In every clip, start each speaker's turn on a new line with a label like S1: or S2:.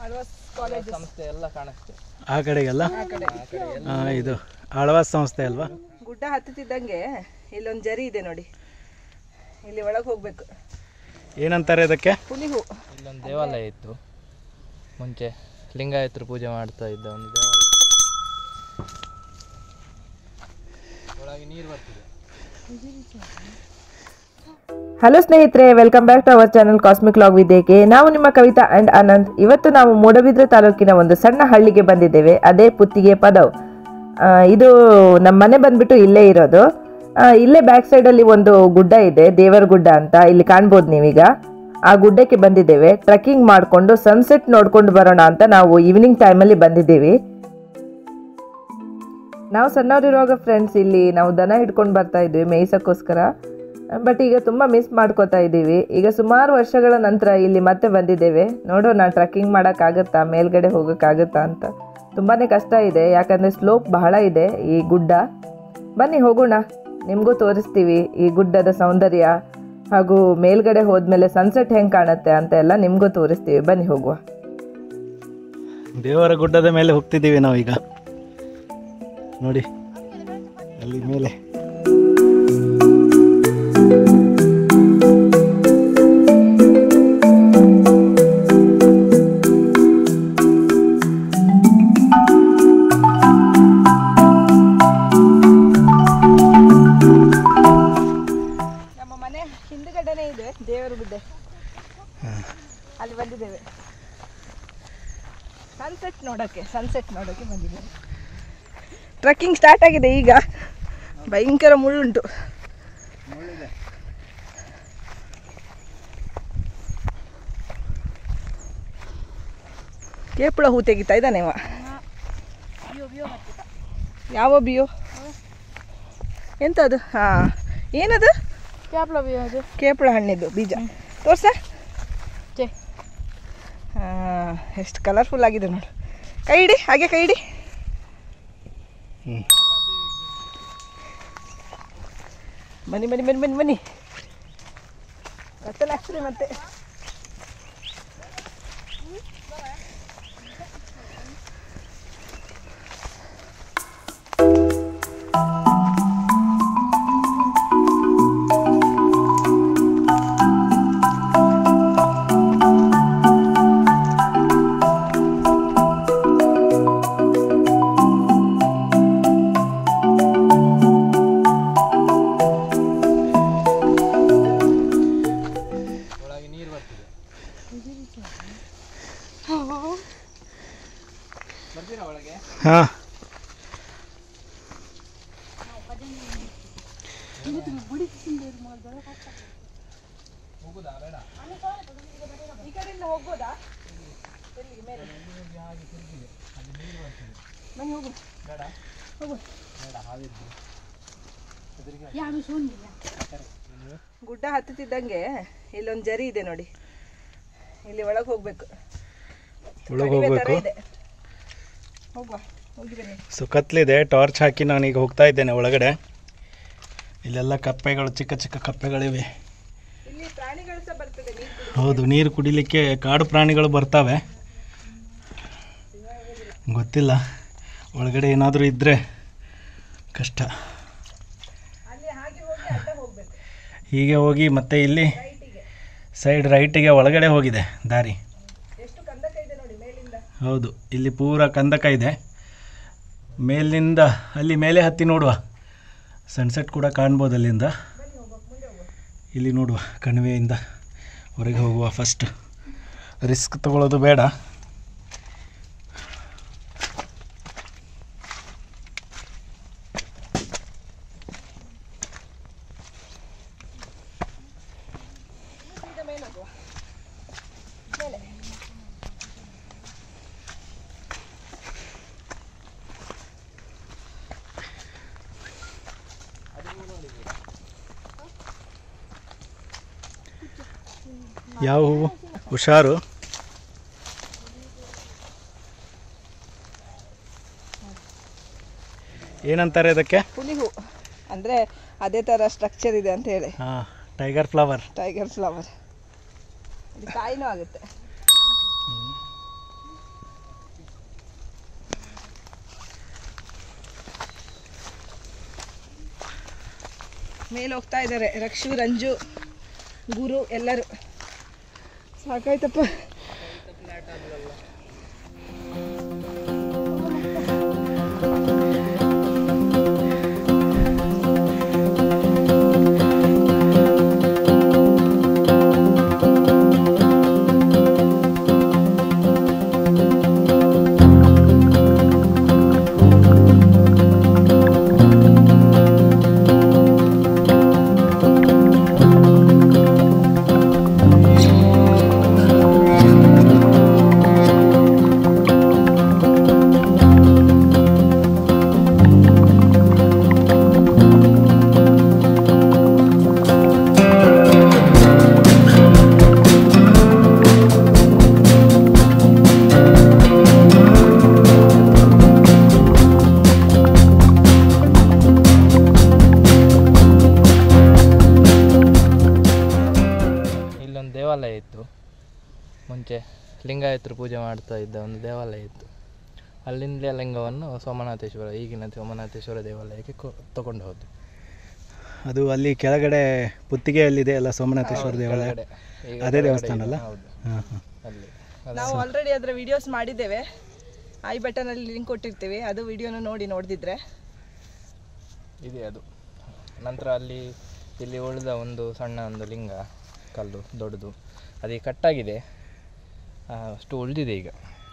S1: Alva's college
S2: ಸಂಸ್ಥೆ ಎಲ್ಲ ಕಾಣಿಸ್ತೆ
S3: ಆ ಕಡೆಗೆಲ್ಲ
S1: ಆ ಕಡೆ
S3: ಆ, ಇದು ಆಳ್ವಾಸ್ ಸಂಸ್ಥೆ ಅಲ್ವಾ
S1: ಗುಡ್ಡ ಹತ್ತುತ್ತಿದ್ದಂಗೆ ಇಲ್ಲೊಂದು ಜರಿ ಇದೆ ನೋಡಿ ಇಲ್ಲಿ ಒಳಗೆ ಹೋಗ್ಬೇಕು
S3: ಏನಂತಾರೆ ಇದಕ್ಕೆ
S1: ಹುಲಿ ಹೂ
S2: ಇಲ್ಲೊಂದು ದೇವಾಲಯ ಇತ್ತು ಮುಂಚೆ ಲಿಂಗಾಯತರು ಪೂಜೆ ಮಾಡ್ತಾ ಇದ್ದ ಒಂದು ದೇವಾಲಯ ಒಳಗೆ ನೀರು ಬರ್ತಿದೆ
S1: ಹಲೋ ಸ್ನೇಹಿತರೆ welcome back to our channel cosmic log ವಿದ್ಯೆಗೆ ನಾವು ನಿಮ್ಮ ಕವಿತಾ ಅಂಡ್ ಅನಂತ್ ಇವತ್ತು ನಾವು ಮೂಡಬಿದ್ರೆ ತಾಲೂಕಿನ ಒಂದು ಸಣ್ಣ ಹಳ್ಳಿಗೆ ಬಂದಿದ್ದೇವೆ ಅದೇ ಪುತ್ತಿಗೆ ಪದವ್ ಆ, ಇದು ನಮ್ಮ ಮನೆ ಬಂದ್ಬಿಟ್ಟು ಇಲ್ಲೇ ಇರೋದು ಆ, ಇಲ್ಲೇ ಬ್ಯಾಕ್ ಸೈಡಲ್ಲಿ ಒಂದು ಗುಡ್ಡ ಇದೆ ದೇವರ ಗುಡ್ಡ ಅಂತ ಇಲ್ಲಿ ಕಾಣ್ಬೋದು ನೀವೀಗ ಆ ಗುಡ್ಡಕ್ಕೆ ಬಂದಿದ್ದೇವೆ ಟ್ರೆಕ್ಕಿಂಗ್ ಮಾಡಿಕೊಂಡು ಸನ್ಸೆಟ್ ನೋಡ್ಕೊಂಡು ಬರೋಣ ಅಂತ ನಾವು ಈವ್ನಿಂಗ್ ಟೈಮಲ್ಲಿ ಬಂದಿದ್ದೀವಿ ನಾವು ಸಣ್ಣವರಿರುವಾಗ ಫ್ರೆಂಡ್ಸ್ ಇಲ್ಲಿ ನಾವು ದನ ಹಿಡ್ಕೊಂಡು ಬರ್ತಾ ಇದ್ವಿ ಮೇಯ್ಸೋಕ್ಕೋಸ್ಕರ ಬಟ್ ಈಗ ತುಂಬ ಮಿಸ್ ಮಾಡ್ಕೋತಾ ಇದ್ದೀವಿ ಈಗ ಸುಮಾರು ವರ್ಷಗಳ ನಂತರ ಇಲ್ಲಿ ಮತ್ತೆ ಬಂದಿದ್ದೇವೆ ನೋಡೋಣ ಟ್ರೆಕ್ಕಿಂಗ್ ಮಾಡೋಕ್ಕಾಗತ್ತಾ ಮೇಲ್ಗಡೆ ಹೋಗೋಕ್ಕಾಗತ್ತಾ ಅಂತ ತುಂಬಾ ಕಷ್ಟ ಇದೆ ಯಾಕಂದರೆ ಸ್ಲೋಪ್ ಬಹಳ ಇದೆ ಈ ಗುಡ್ಡ ಬನ್ನಿ ಹೋಗೋಣ ನಿಮಗೂ ತೋರಿಸ್ತೀವಿ ಈ ಗುಡ್ಡದ ಸೌಂದರ್ಯ ಹಾಗೂ ಮೇಲ್ಗಡೆ ಹೋದ್ಮೇಲೆ ಸನ್ಸೆಟ್ ಹೆಂಗೆ ಕಾಣುತ್ತೆ ಅಂತ ಎಲ್ಲ ನಿಮಗೂ ತೋರಿಸ್ತೀವಿ ಬನ್ನಿ ಹೋಗುವ
S3: ದೇವರ ಗುಡ್ಡದ ಮೇಲೆ ಹೋಗ್ತಿದ್ದೀವಿ ನಾವೀಗ ನೋಡಿ ಅಲ್ಲಿ ಮೇಲೆ
S1: ನಮ್ಮ ಮನೆ ಹಿಂದುಗಡೆನೇ ಇದೆ ದೇವರ ಗುಡ್ಡೆ ಅಲ್ಲಿ ಬಂದಿದ್ದೇವೆ ಸನ್ಸೆಟ್ ನೋಡೋಕ್ಕೆ ಸನ್ಸೆಟ್ ನೋಡೋಕ್ಕೆ ಬಂದಿದ್ದೇವೆ ಟ್ರೆಕ್ಕಿಂಗ್ ಸ್ಟಾರ್ಟ್ ಆಗಿದೆ ಈಗ ಭಯಂಕರ ಮುಳ್ಳುಂಟು ಕೇಪುಳ ಹೂ ತೆಗಿತಾ ಇದ್ದಾನೆ ಇವ ಯಾವ ಬಿಯೋ ಎಂತದು ಹಾಂ ಏನದು
S4: ಕ್ಯಾಪ್ಲ ಅದು
S1: ಕೇಪಳ ಹಣ್ಣಿದ್ದು ಬೀಜ ತೋರ್ಸ
S4: ಛೆ.
S1: ಹಾಂ ಎಷ್ಟು ಕಲರ್ಫುಲ್ ಆಗಿದೆ ನೋಡು ಕೈ ಇಡಿ ಹಾಗೆ ಕೈ ಇಡಿ
S3: ಹ್ಮ್.
S1: ಬನ್ನಿ ಬನ್ನಿ ಬನ್ನಿ ಬನ್ನಿ ಬನ್ನಿ ಕತ್ತಲೆ ಆಗ್ತದೆ ಮತ್ತೆ
S2: ಒಳಗೆ ನೀರು ಬರ್ತಿದೆ ಬರ್ತೀರಾ ಒಳಗೆ
S3: ಹಾಂ
S2: ಹೋಗುದಾ ಬೇಡ
S1: ಈ ಕಡೆಯಿಂದ ಹೋಗ್ಬೋದಾ ಬನ್ನಿ ಹೋಗು
S2: ಬೇಡ
S1: ಹೋಗು
S2: ಬೇಡ ಹಾವಿದ್ದು
S1: ಗುಡ್ಡ ಹತ್ತುತ್ತಿದ್ದಂಗೆ ಇಲ್ಲೊಂದು ಜರಿ ಇದೆ ನೋಡಿ ಇಲ್ಲಿ ಒಳಗೆ ಹೋಗ್ಬೇಕು
S3: ಒಳಗೆ
S1: ಕಣಿವೆ ಥರ
S3: ಹೋಗ್ಬೇಕು
S1: ಇದೆ ಹೋಗುವ ಹೋಗಿ ಬನ್ನಿ
S3: ಸೊ ಕತ್ಲಿದೆ ಟಾರ್ಚ್ ಹಾಕಿ ನಾನೀಗ ಹೋಗ್ತಾ ಇದ್ದೇನೆ ಒಳಗಡೆ ಇಲ್ಲೆಲ್ಲ ಕಪ್ಪೆಗಳು ಚಿಕ್ಕ ಚಿಕ್ಕ ಕಪ್ಪೆಗಳಿವೆ
S1: ಇಲ್ಲಿ ಪ್ರಾಣಿಗಳು ಸಹ ಬರ್ತದೆ ನೀರು ಕುಡಿ
S3: ಹೌದು ನೀರು ಕುಡಿಲಿಕ್ಕೆ ಕಾಡು ಪ್ರಾಣಿಗಳು ಬರ್ತವೆ ಗೊತ್ತಿಲ್ಲ ಒಳಗಡೆ ಏನಾದರೂ ಇದ್ದರೆ ಕಷ್ಟ
S1: ಅಲ್ಲಿ ಹಾಗೆ ಹೋಗಿ ಅಡ್ಡ ಹೋಗ್ಬೇಕು
S3: ಹೀಗೆ ಹೋಗಿ ಮತ್ತೆ ಇಲ್ಲಿ
S1: ರೈಟಿಗೆ
S3: ಸೈಡ್ ರೈಟಿಗೆ ಒಳಗಡೆ ಹೋಗಿದೆ ದಾರಿ
S1: ಎಷ್ಟು ಕಂದಕ ಇದೆ ನೋಡಿ ಮೇಲಿಂದ
S3: ಹೌದು ಇಲ್ಲಿ ಪೂರ ಕಂದಕ ಇದೆ ಮೇಲಿನಿಂದ ಅಲ್ಲಿ ಮೇಲೆ ಹತ್ತಿ ನೋಡುವ ಸನ್ಸೆಟ್ ಕೂಡ ಕಾಣ್ಬೋದು ಅಲ್ಲಿಂದ ಇಲ್ಲಿ ನೋಡುವ ಕಣಿವೆಯಿಂದ ಹೊರಗೆ ಹೋಗುವ ಫಸ್ಟ್ ರಿಸ್ಕ್ ತಗೊಳ್ಳೋದು ಬೇಡ
S1: ಸೀದಾ ಮೇಲೆ ಹೋಗುವ ಮೇಲೆ
S3: ಯಾವ ಹೂವು ಹುಷಾರು ಏನಂತಾರೆ ಇದಕ್ಕೆ
S1: ಹುಲಿ ಹೂ ಅಂದರೆ ಅದೇ ಥರ ಸ್ಟ್ರಕ್ಚರ್ ಇದೆ ಅಂತ ಹೇಳಿ
S3: ಹಾಂ ಟೈಗರ್ ಫ್ಲವರ್
S1: ಟೈಗರ್ ಫ್ಲವರ್ ಇದು ಕಾಯಿನೂ ಆಗುತ್ತೆ ಮೇಲೆ ಹೋಗ್ತಾ ಇದ್ದಾರೆ ರಕ್ಷು ರಂಜು ಗುರು ಎಲ್ಲರೂ ಸಾಕಾಯ್ತಪ್ಪ
S2: ಇಲ್ಲೊಂದು ದೇವಾಲಯ ಇತ್ತು ಮುಂಚೆ ಲಿಂಗಾಯತರು ಪೂಜೆ ಮಾಡ್ತಾ ಇದ್ದ ಒಂದು ದೇವಾಲಯ ಇತ್ತು ಅಲ್ಲಿಂದಲೇ ಲಿಂಗವನ್ನು ಸೋಮನಾಥೇಶ್ವರ ಈಗಿನ ಸೋಮನಾಥೇಶ್ವರ ದೇವಾಲಯಕ್ಕೆ ಕೊ ತಗೊಂಡು ಹೋದ್ವಿ
S3: ಅದು ಅಲ್ಲಿ ಕೆಳಗಡೆ ಪುತ್ತಿಗೆಯಲ್ಲಿದೆ ಅಲ್ಲ ಸೋಮನಾಥೇಶ್ವರ ದೇವಾಲಯ
S2: ಕೆಳಗಡೆ. ಈಗ
S3: ಅದೇ
S2: ಕೆಳಗಡೆ
S3: ದೇವಸ್ಥಾನ
S2: ಇದೆ.
S3: ಅಲ್ಲ
S2: ಹೌದು
S3: ಹಾಂ ಹಾಂ
S2: ಅಲ್ಲಿ ಅದು
S1: ನಾವು ಆಲ್ರೆಡಿ ಅದರ ವಿಡಿಯೋಸ್ ಮಾಡಿದ್ದೇವೆ ಐ ಬಟನಲ್ಲಿ ಲಿಂಕ್ ಕೊಟ್ಟಿರ್ತೀವಿ ಅದು ವಿಡಿಯೋನ ನೋಡಿ ನೋಡ್ದಿದ್ರೆ
S2: ಇದೆ ಅದು ನಂತರ ಅಲ್ಲಿ ಇಲ್ಲಿ ಉಳಿದ ಒಂದು ಸಣ್ಣ ಒಂದು ಲಿಂಗ ಕಲ್ಲು ದೊಡ್ಡದು ಅದೀಗ ಕಟ್ಟಾಗಿದೆ ಆ, ಅಷ್ಟು ಉಳಿದಿದೆ ಈಗ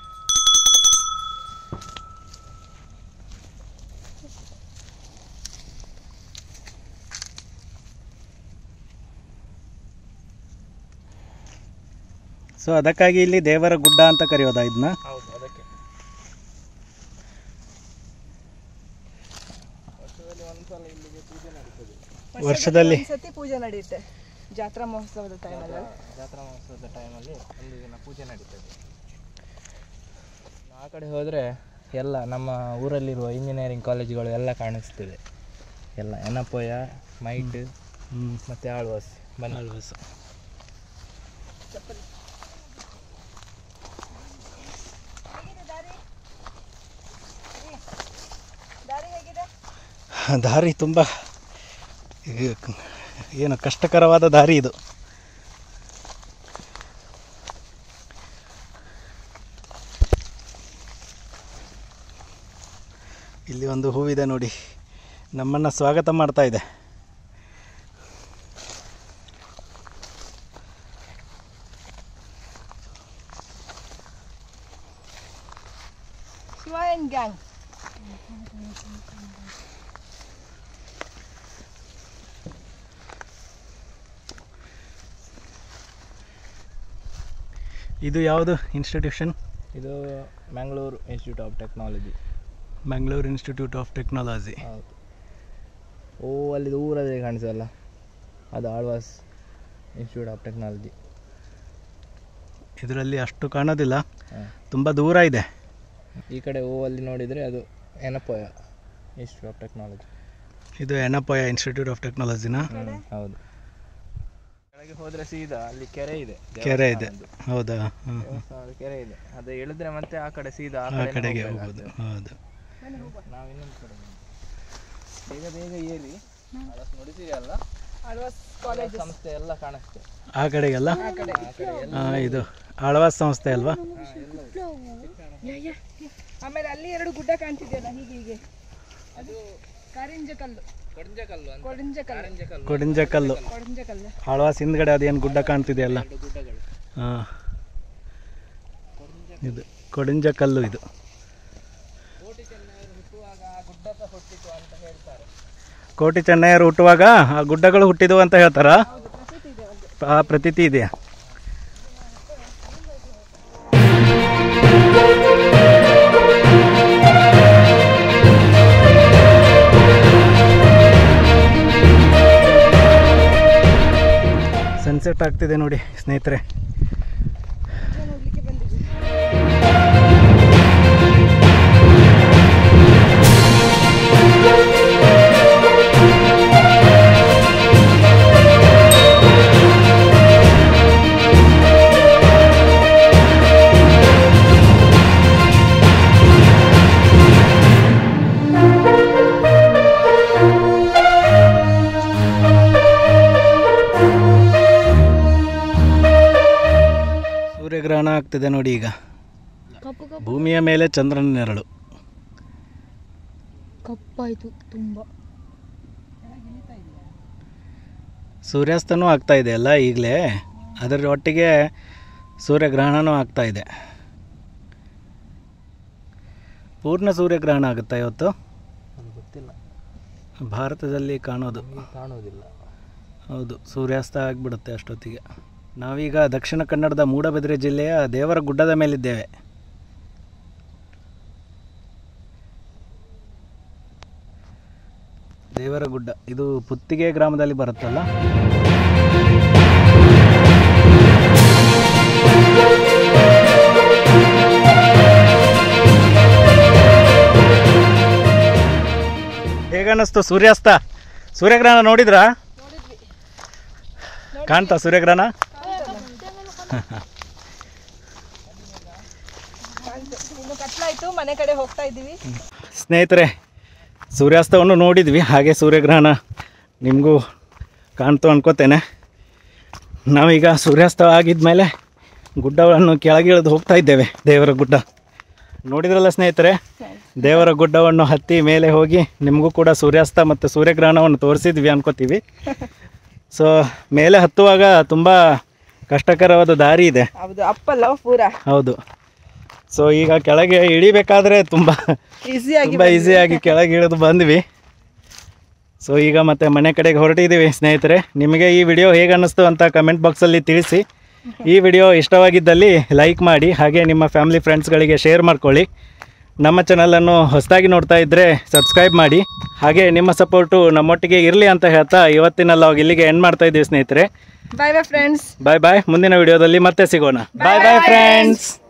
S3: ಸೊ ಅದಕ್ಕಾಗಿ ಇಲ್ಲಿ ದೇವರ ಗುಡ್ಡ ಅಂತ ಕರೆಯೋದಾ ಇದನ್ನ
S2: ಹೌದು ಅದಕ್ಕೆ
S3: ವರ್ಷದಲ್ಲಿ
S1: ಸತಿ ಪೂಜೆ ನಡೆಯುತ್ತೆ ಜಾತ್ರಾ ಮಹೋತ್ಸವದ ಟೈಮಲ್ಲಿ
S2: ಜಾತ್ರಾ ಮಹೋತ್ಸವದ ಟೈಮಲ್ಲಿ ಒಂದು ದಿನ ಪೂಜೆ ನಡೀತದೆ ಆ ಕಡೆ ಹೋದರೆ ಎಲ್ಲ ನಮ್ಮ ಊರಲ್ಲಿರುವ ಇಂಜಿನಿಯರಿಂಗ್ ಕಾಲೇಜುಗಳು ಎಲ್ಲ ಕಾಣಿಸ್ತಿದೆ ಎಲ್ಲ ಎನಪೋಯ ಮೈಟ್
S3: ಹ್ಞೂ
S2: ಮತ್ತು ಆಳ್ವಾಸ್ ಬನ್ನಿ
S3: ಆಳ್ವಾಸ್ ದಾರಿ ತುಂಬ ಏನು ಕಷ್ಟಕರವಾದ ದಾರಿ ಇದು ಇಲ್ಲಿ ಒಂದು ಹೂವಿದೆ ನೋಡಿ ನಮ್ಮನ್ನು ಸ್ವಾಗತ ಮಾಡ್ತಾ ಇದೆ
S1: ಶಿವ ಆ್ಯಂಡ್ ಗ್ಯಾಂಗ್
S3: ಇದು ಯಾವುದು ಇನ್ಸ್ಟಿಟ್ಯೂಷನ್
S2: ಇದು Mangalore institute of technology
S3: Mangalore institute of technology
S2: ಹೌದು ಓ ಅಲ್ಲಿ ದೂರದಲ್ಲಿ ಕಾಣಿಸಲ್ಲ ಅದು ಆಳ್ವಾಸ್ ಇನ್ಸ್ಟಿಟ್ಯೂಟ್ ಆಫ್ ಟೆಕ್ನಾಲಜಿ
S3: ಇದರಲ್ಲಿ ಅಷ್ಟು ಕಾಣೋದಿಲ್ಲ
S2: ಹಾಂ
S3: ತುಂಬ ದೂರ ಇದೆ
S2: ಈ ಕಡೆ ಓ ಅಲ್ಲಿ ನೋಡಿದರೆ ಅದು ಎನಪೋಯ ಇನ್ಸ್ಟಿಟ್ಯೂಟ್ ಆಫ್ ಟೆಕ್ನಾಲಜಿ
S3: ಇದು ಎನಪೋಯ ಇನ್ಸ್ಟಿಟ್ಯೂಟ್ ಆಫ್ ಟೆಕ್ನಾಲಜಿನ
S2: ಹೌದು ಕೆಳಗೆ ಹೋದರೆ ಸೀದಾ ಅಲ್ಲಿ ಕೆರೆ ಇದೆ
S3: ಕೆರೆ ಇದೆ
S2: ದೇವಸ್ಥಾನದ್ದು.
S3: ಹೌದಾ ಹಾಂ
S2: ದೇವಸ್ಥಾನದ ಕೆರೆ ಇದೆ ಅದು ಇಳಿದ್ರೆ ಮತ್ತೆ ಆ ಕಡೆ ಸೀದಾ ಆ
S3: ಆ
S2: ಕಡೆನೇ
S3: ಕಡೆಗೆ
S2: ಹೋಗ್ಬೇಕಾಗ್ತದೆ.
S3: ಹೋಗ್ಬೋದು ಹೌದು
S2: ನಾವು ಇನ್ನೊಂದು ಕಡೆ ಬಂದ್ವಿ. ಬೇಗ ಬೇಗ ಏರಿ ಅದಕ್ಕೆ ನೋಡಿದ್ದೀರಲ್ಲ
S1: ಆಳ್ವಾಸ್ ಕಾಲೇಜ್
S2: ಸಂಸ್ಥೆ ಎಲ್ಲ ಕಾಣಿಸ್ತದೆ
S3: ಆ ಕಡೆಗೆಲ್ಲ
S2: ಆ ಕಡೆ ಎಲ್ಲ
S3: ಹಾಂ ಇದು ಆಳ್ವಾಸ್ ಸಂಸ್ಥೆ ಅಲ್ವಾ
S1: ಆಮೇಲೆ ಅಲ್ಲಿ ಎರಡು ಗುಡ್ಡ ಕಾಣ್ತಿದೆಯಲ್ಲ ಹೀಗೆ ಹೀಗೆ ಅದು ಕಾರಿಂಜ ಕಲ್ಲು
S2: ಕಡ್ಜಕಲ್ಲು ಅಂತ
S1: ಕೊಡಂಜ ಕಲ್ಲು
S2: ಕಲ್ಲು
S3: ಕೊಡಿಂಜಕಲ್ಲು
S1: ಕೊಡಂಜ ಕಲ್ಲು
S3: ಆಳ್ವಾಸ್ ಹಿಂದ್ಗಡೆ ಅದೇನು ಗುಡ್ಡ ಕಾಣ್ತಿದೆಯಲ್ಲ
S2: ಎರಡು ಗುಡ್ಡಗಳು
S3: ಹಾಂ ಇದು ಕೊಡಿಂಜಕಲ್ಲು ಇದು
S2: ಕೋಟಿ ಚೆನ್ನೈರು ಹುಟ್ಟುವಾಗ ಆ ಗುಡ್ಡ ಸಹ ಹುಟ್ಟಿತು ಅಂತ ಹೇಳ್ತಾರೆ
S3: ಕೋಟಿ ಚೆನ್ನಯ್ಯರು ಹುಟ್ಟುವಾಗ ಆ ಗುಡ್ಡಗಳು ಹುಟ್ಟಿದವು ಅಂತ ಹೇಳ್ತಾರಾ ಆ ಪ್ರತೀತಿ ಇದೆಯಾ ಸನ್ಸೆಟ್ ಆಗ್ತಿದೆ ನೋಡಿ ಸ್ನೇಹಿತರೆ
S1: ನೋಡ್ಲಿಕ್ಕೆ ಬಂದಿದ್ವಿ
S3: ಆಗ್ತಿದೆ ನೋಡಿ ಈಗ
S4: ಕಪ್ಪು ಕಪ್ಪು
S3: ಭೂಮಿಯ ಮೇಲೆ ಚಂದ್ರನ ನೆರಳು
S4: ಕಪ್ಪಾಯಿತು ತುಂಬ
S3: ಸೂರ್ಯಾಸ್ತನೂ ಆಗ್ತಾ ಇದೆ ಅಲ್ಲ ಈಗಲೇ ಅದರ ಒಟ್ಟಿಗೆ ಸೂರ್ಯಗ್ರಹಣನೂ ಆಗ್ತಾ ಇದೆ ಪೂರ್ಣ ಸೂರ್ಯಗ್ರಹಣ ಆಗುತ್ತಾ ಇವತ್ತು
S2: ಅದು ಗೊತ್ತಿಲ್ಲ
S3: ಭಾರತದಲ್ಲಿ ಕಾಣೋದು
S2: ನಮಗೆ ಕಾಣೋದಿಲ್ಲ
S3: ಹೌದು ಸೂರ್ಯಾಸ್ತ ಆಗಿಬಿಡುತ್ತೆ ಅಷ್ಟೊತ್ತಿಗೆ ನಾವೀಗ ದಕ್ಷಿಣ ಕನ್ನಡದ ಮೂಡಬಿದ್ರೆ ಜಿಲ್ಲೆಯ ದೇವರ ಗುಡ್ಡದ ಮೇಲಿದ್ದೇವೆ ದೇವರ ಗುಡ್ಡ ಇದು ಪುತ್ತಿಗೆ ಗ್ರಾಮದಲ್ಲಿ ಬರುತ್ತಲ್ಲ ಹೇಗನ್ನಿಸ್ತು ಸೂರ್ಯಾಸ್ತ ಸೂರ್ಯಗ್ರಹಣ ನೋಡಿದ್ರಾ ಕಾಣ್ತಾ ಸೂರ್ಯಗ್ರಹಣ
S1: ಇನ್ನು ಕತ್ಲಾಯ್ತು ಮನೆ ಕಡೆ ಹೋಗ್ತಾ ಇದ್ದೀವಿ
S3: ಸ್ನೇಹಿತರೆ ಸೂರ್ಯಾಸ್ತವನ್ನು ನೋಡಿದ್ವಿ ಹಾಗೆ ಸೂರ್ಯಗ್ರಹಣ ನಿಮಗೂ ಕಾಣ್ತು ಅನ್ಕೋತೇನೆ ನಾವೀಗ ಸೂರ್ಯಾಸ್ತ ಆಗಿದ್ಮೇಲೆ ಗುಡ್ಡವನ್ನು ಕೆಳಗಿಳಿದು ಹೋಗ್ತಾ ಇದ್ದೇವೆ ದೇವರ ಗುಡ್ಡ ನೋಡಿದ್ರಲ್ಲ ಸ್ನೇಹಿತರೆ ದೇವರ ಗುಡ್ಡವನ್ನು ಹತ್ತಿ ಮೇಲೆ ಹೋಗಿ ನಿಮಗೂ ಕೂಡ ಸೂರ್ಯಾಸ್ತ ಮತ್ತು ಸೂರ್ಯಗ್ರಹಣವನ್ನು ತೋರಿಸಿದ್ವಿ ಅನ್ಕೋತೀವಿ ಸೊ ಮೇಲೆ ಹತ್ತುವಾಗ ತುಂಬ ಕಷ್ಟಕರವಾದ ದಾರಿ ಇದೆ
S1: ಹೌದು ಅಪ್ಪಲ್ಲ ಪೂರ
S3: ಹೌದು ಸೊ ಈಗ ಕೆಳಗೆ ಇಳಿಬೇಕಾದ್ರೆ ತುಂಬ
S1: ಈಸಿಯಾಗಿ
S3: ತುಂಬ ಈಸಿಯಾಗಿ ಕೆಳಗೆ ಇಳಿದು ಬಂದ್ವಿ ಸೊ ಈಗ ಮತ್ತೆ ಮನೆ ಕಡೆಗೆ ಹೊರಟಿದ್ದೀವಿ ಸ್ನೇಹಿತರೆ ನಿಮಗೆ ಈ ವಿಡಿಯೋ ಹೇಗೆ ಅನ್ನಿಸ್ತು ಅಂತ ಕಮೆಂಟ್ ಬಾಕ್ಸಲ್ಲಿ ತಿಳಿಸಿ ಈ ವಿಡಿಯೋ ಇಷ್ಟವಾಗಿದ್ದಲ್ಲಿ ಲೈಕ್ ಮಾಡಿ ಹಾಗೆ ನಿಮ್ಮ ಫ್ಯಾಮಿಲಿ ಫ್ರೆಂಡ್ಸ್ಗಳಿಗೆ ಶೇರ್ ಮಾಡ್ಕೊಳ್ಳಿ ನಮ್ಮ ಚಾನಲನ್ನು ಹೊಸದಾಗಿ ನೋಡ್ತಾ ಇದ್ದರೆ ಸಬ್ಸ್ಕ್ರೈಬ್ ಮಾಡಿ ಹಾಗೆ ನಿಮ್ಮ ಸಪೋರ್ಟು ನಮ್ಮೊಟ್ಟಿಗೆ ಇರಲಿ ಅಂತ ಹೇಳ್ತಾ ಇವತ್ತಿನ ಲಾಗ್ ಇಲ್ಲಿಗೆ ಎಂಡ್ ಮಾಡ್ತಾ ಇದ್ದೀವಿ ಸ್ನೇಹಿತರೆ
S1: ಬಾಯ್ ಬಾಯ್ ಫ್ರೆಂಡ್ಸ್
S3: ಬಾಯ್ ಬಾಯ್ ಮುಂದಿನ ವಿಡಿಯೋದಲ್ಲಿ ಮತ್ತೆ ಸಿಗೋಣ ಬಾಯ್ ಬಾಯ್ ಫ್ರೆಂಡ್ಸ್